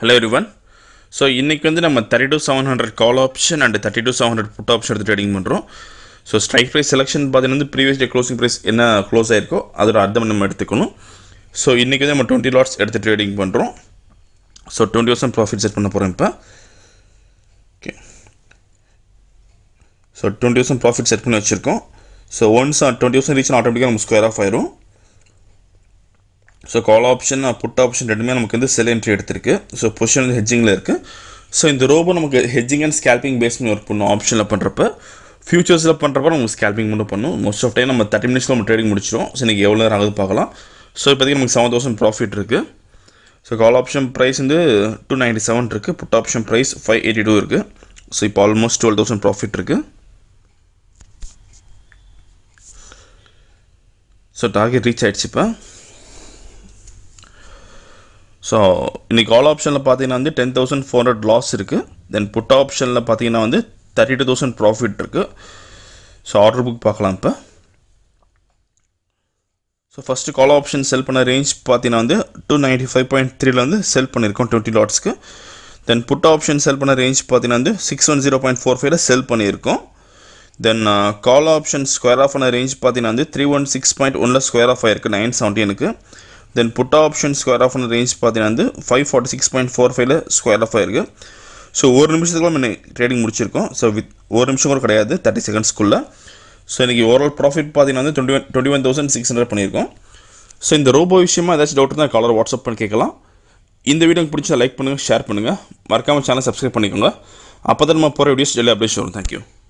hello everyone so இன்றைக்கி வந்து நம்ம thirty two seven hundred call option and thirty two seven hundred put option எடுத்து trading பண்ணுறோம் so strike price selection பார்த்தீங்கன்னா வந்து ப்ரீவியஸ் டே க்ளோசிங் ப்ரைஸ் என்ன close ஆயிருக்கோ அதோட அர்த்தம் நம்ம எடுத்துக்கணும் ஸோ இன்றைக்கி வந்து நம்ம டுவெண்ட்டி லாட்ஸ் எடுத்து ட்ரேடிங் பண்ணுறோம் so twenty percent profit set பண்ண போகிறோம் இப்போ okay so twenty percent profit set பண்ணி வச்சுருக்கோம் so once twenty percent reach ஆட்டோமேட்டிக்காக நம்ம ஸ்கொயர் ஆஃப் ஆயிரும் so call option put option ரெண்டுமே நமக்கு வந்து செல் என்ட்ரி எடுத்திருக்கு ஸோ பொசிஷன் வந்து ஹெட்ஜிங்கில் இருக்குது ஸோ இந்த ரோபோ நமக்கு ஹெட்ஜிங் அண்ட் ஸ்கேல்பிங் பேஸ் பண்ணி ஒர்க் பண்ணும் ஆப்ஷனில் பண்ணுறப்ப ஃபியூச்சர்ஸில் பண்ணுறப்ப நமக்கு ஸ்கேல்பிங் மட்டும் பண்ணும் மோஸ்ட் ஆஃப் டைம் நம்ம தேர்ட்டி மினிட்ஸில் நம்ம ட்ரேடிங் முடிச்சிடும் ஸோ இன்றைக்கி எவ்வளோ நேரம் ஆகுது பார்க்கலாம் ஸோ இப்போதைக்கு நமக்கு செவன் தௌசண்ட் ப்ராஃபிட் இருக்குது ஸோ கால் ஆப்ஷன் ப்ரைஸ் வந்து டூ நைன்ட்டி செவன் இருக்குது put option price five eighty two இருக்குது ஸோ இப்போ ஆல்மோஸ்ட் டுவெல் தௌசண்ட் ப்ராஃபிட் இருக்குது ஸோ டார்கெட் ரீச் ஆயிடுச்சு இப்போ ஸோ இன்றைக்கி கால் ஆப்ஷனில் பார்த்தீங்கன்னா வந்து ten thousand four hundred loss இருக்குது தென் புட் ஆப்ஷனில் பார்த்தீங்கன்னா வந்து தேர்ட்டி டூ தௌசண்ட் ப்ராஃபிட் இருக்குது ஸோ ஆர்டர் புக் பார்க்கலாம் இப்போ so first call option sell பண்ண ரேஞ்ச் பார்த்தீங்கன்னா வந்து டூ நைன்ட்டி ஃபைவ் பாயிண்ட் த்ரீல வந்து செல் பண்ணியிருக்கோம் டுவெண்ட்டி லாட்ஸ்க்கு தென் புட் ஆப்ஷன் செல் பண்ண ரேஞ்ச் பார்த்தீங்கன்னா வந்து six one zero point four ஃபைவ்ல செல் பண்ணியிருக்கோம் then call option square off ஆன ரேஞ்ச் பார்த்தீங்கன்னா வந்து த்ரீ ஒன் சிக்ஸ் பாயிண்ட் ஒனில் ஸ்கொயர் ஆஃப் ஆயிருக்கு நைன் செவன்டீனுக்கு then put option square off ஆன ரேஞ்ச் பார்த்தீங்கன்னா வந்து five forty six point four ஃபைவ்ல ஸ்கொயர் ஆஃப் ஆயிருக்கு ஸோ ஒரு நிமிஷத்துக்குள்ள நம்ம ட்ரேடிங் முடிச்சிருக்கோம் ஸோ வித் ஒரு நிமிஷம் கூட கிடையாது தேர்ட்டி செகண்ட்ஸ்க்குள்ளே ஸோ இன்றைக்கி ஓவரால் ப்ராஃபிட் பார்த்தீங்கன்னா வந்து twenty one twenty one thousand six hundred பண்ணியிருக்கோம் ஸோ இந்த ரோபோ விஷயமா ஏதாச்சும் டவுட் இருந்தால் காலர் வாட்ஸ்அப் பண்ணி கேட்கலாம் இந்த வீடியோ பிடிச்சா லைக் பண்ணுங்கள் ஷேர் பண்ணுங்கள் மறக்காமல் சேனல் சப்ஸ்கிரைப் பண்ணிக்கோங்க அப்போ தான் நம்ம போகிற வீடியோஸ் டெய்லி அப்டேட் வரும் தேங்க்யூ